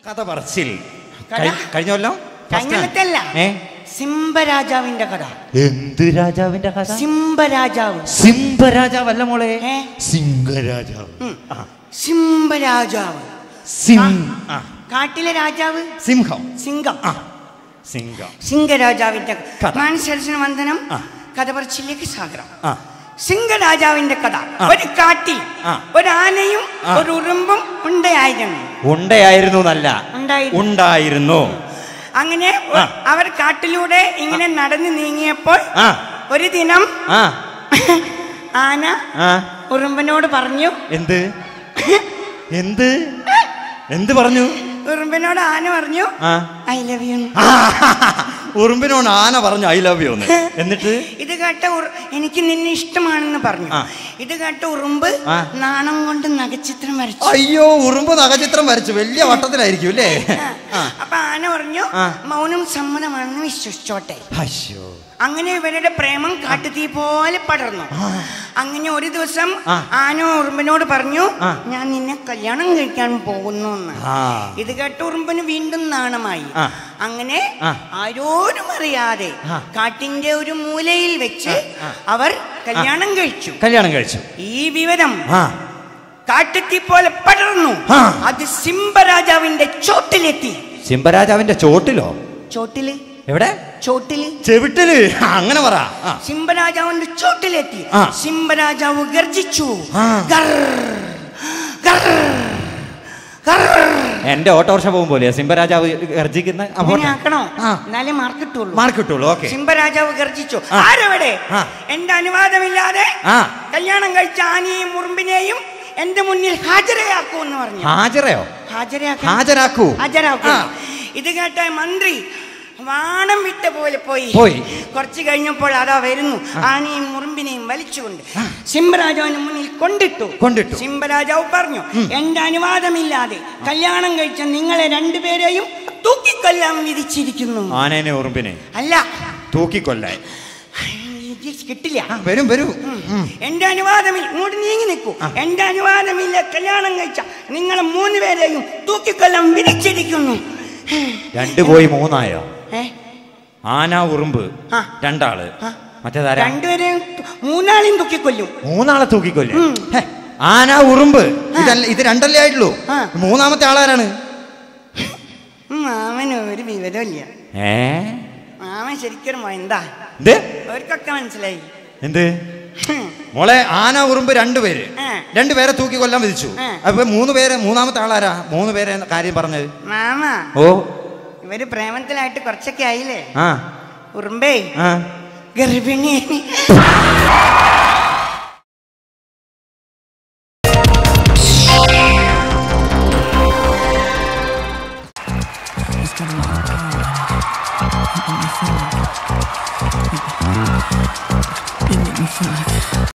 കഥ പറച്ചിൽ കഥ? കഴി- കഴിഞ്ഞ കൊല്ലം കഴിഞ്ഞല്ല ഏ സിംബരാജാവിന്റെ കഥ എന്ത് രാജാവിന്റെ കഥ സിംബരാജാവ് സിംഹരാജാവല്ല മോളെ ഏ? സിംഹരാജാവ് ഉം. സിംബരാജാവ് സിം ആ, കാട്ടിലെ രാജാവ് സിംഹം സിംഹം ആ സിംഹം സിംഹരാജാവിന്റെ കഥ. മാനസരസന വന്ദനം ആ. കഥ പറച്ചിലേക്ക് സ്വാഗതം ആ സിംഹരാജാവിന്റെ കഥ ആ. ഒരു കാട്ടിൽ ആ. ഒരു ആനയും ആ. ഒരു ഉറുമ്പും ഉണ്ടായിരുന്നു ഉണ്ടയായിരുന്നു നല്ല ഉണ്ടായിരുന്നു. ഉണ്ടായിരുന്നു അങ്ങനെ ഒ- ആ. അവർ കാട്ടിലൂടെ ഇങ്ങനെ നടന്നു നീങ്ങിയപ്പോൾ ആ ഒരു ദിനം ആ ആന ആ ഉറുമ്പിനോട് പറഞ്ഞു എന്ത് എന്ത് എന്ത് പറഞ്ഞു ഉറുമ്പിനോട് ആന പറഞ്ഞു ആ ഐ ലവ് യു ആ, ഉറുമ്പിനോട് ആന പറഞ്ഞു ഐ ലവ് യു എന്ന് എന്നിട്ട് ഇത് കേട്ട ഉറു- എനിക്ക് നിന്നെ ഇഷ്ടമാണെന്ന് പറഞ്ഞു ആ. ഇത് കേട്ട ഉറുമ്പ് ആ. നാണം കൊണ്ട് നഗച്ചിത്രം വരച്ചു അയ്യോ ഉറുമ്പ് നഖചിത്രം വരച്ചു വലിയ വട്ടത്തിലായിരിക്കും അല്ലേ ആ. അപ്പൊ ആന പറഞ്ഞു ആ. മൗനം സമ്മതമാണെന്ന് വിശ്വസിച്ചോട്ടെ അയ്യോ അങ്ങനെ ഇവരുടെ പ്രേമം കാട്ടുതീ പോലെ പടർന്നു അങ്ങനെ ഒരു ദിവസം ആ. ആന ഉറുമ്പിനോട് പറഞ്ഞു ആ. ഞാൻ നിന്നെ കല്യാണം കഴിക്കാൻ പോകുന്നു എന്ന് ആ. ഇത് കേട്ട ഉറുമ്പിന് വീണ്ടും നാണമായി ആ. അങ്ങനെ ആ. ആരോരും അറിയാതെ ആ. കാട്ടിന്റെ ഒരു മൂലയിൽ വെച്ച് ആ. അവർ കല്യാണം കഴിച്ചു കല്യാണം കഴിച്ചു ഈ വിവരം ആ കാട്ടുതീ പോലെ പടർന്നു ആ. അത് സിംഹരാജാവിന്റെ ചോട്ടിലെത്തി സിംഹരാജാവിന്റെ ചോട്ടിലോ ചോട്ടില് എവിടെ ചോട്ടില് ചെവിട്ടില് ആ, അങ്ങനെ പറ ആ. സിംഹരാജാവിന്റെ ചോട്ടിലെത്തി ആ. സിംഹരാജാവ് ഗർജിച്ചു ആ. ഗർ, ഗർ, ഗർ. എന്റെ ഓട്ടോറിക്ഷ പോകും പോലെ സിംഹരാജാവ് ഗർജിക്കുന്ന ഇങ്ങനെ ആക്കണോ ആ. എന്നാലേ മാർക്ക് കിട്ടുള്ളൂ മാർക്ക് കിട്ടുള്ളൂ ഓക്കെ സിംഹരാജാവ് ഗർജിച്ചു ആ. ആരെവിടെ ആ. എന്റെ അനുവാദമില്ലാതെ ആ കല്യാണം കഴിച്ച ആനയും മുറുമ്പിനെയും എന്റെ മുന്നിൽ ഹാജരയാക്കൂ എന്ന് പറഞ്ഞു ഹാജരയോ ഹാജരയാക്കാൻ ഹാജരാക്കൂ ഹാജരാക്കൂ ആ. ഇത് കേട്ട മന്ത്രി വാണം വിട്ട പോലെ പോയി പോയി. കുറച്ച് കഴിഞ്ഞപ്പോൾ അതാ വരുന്നു ആനയും മുറുമ്പിനെയും വലിച്ചുകൊണ്ട് സിംഹരാജാവിന് മുന്നിൽ കൊണ്ടിട്ടു കൊണ്ടിട്ടു. സിംഹരാജാവ് പറഞ്ഞു എന്റെ അനുവാദമില്ലാതെ കല്യാണം കഴിച്ച നിങ്ങളെ രണ്ടുപേരെയും തൂക്കിക്കൊല്ലാൻ വിധിച്ചിരിക്കുന്നു ആനേനെ ഉറുമ്പിനെ അല്ല തൂക്കിക്കൊല്ലാൻ ഇത് കിട്ടില്ല ആ, വരും വരും ഉം. എന്റെ അനുവാദമില്ല ഇങ്ങോട്ട് നീങ്ങി നിൽക്കൂ എന്റെ അനുവാദമില്ല കല്യാണം കഴിച്ച നിങ്ങളെ മൂന്ന് പേരെയും തൂക്കിക്കൊല്ലാൻ വിധിച്ചിരിക്കുന്നു രണ്ട് പോയി മൂന്നായോ ഏ? ആന ഉറുമ്പ് ആ. രണ്ടാള് ആ. മറ്റേതാരാ രണ്ടുപേരെയും തു- മൂന്നാളെയും തൂക്കിക്കൊല്ലും മൂന്നാളെ തൂക്കിക്കൊല്ലേ ഉം. ഹെ, ആന ഉറുമ്പ് ഇതല്ല ഇത് രണ്ടല്ലേ ആയിട്ടുള്ളൂ ആ. മൂന്നാമത്തെ ആളാരാണ് മാമന് ഒരു വിവരമില്ല ഏ മാമൻ ശരിക്കും എന്താ എന്ത് അവർക്കൊക്കെ മനസ്സിലായി എന്ത് മോളെ ആന ഉറുമ്പ് രണ്ടുപേര് ആ. രണ്ടുപേരെ തൂക്കി കൊല്ലാൻ വിധിച്ചു ആ. അപ്പൊ മൂന്ന് പേര് മൂന്നാമത്തെ ആളാരാ മൂന്ന് പേരെ കാര്യം പറഞ്ഞത് മാമ ഓ ഇവര് പ്രേമത്തിലായിട്ട് കുറച്ചൊക്കെ ആയില്ലേ ആ ഉറുമ്പേ ആ ഗർഭിണി It's been a long time. It made me feel like it. It made me feel like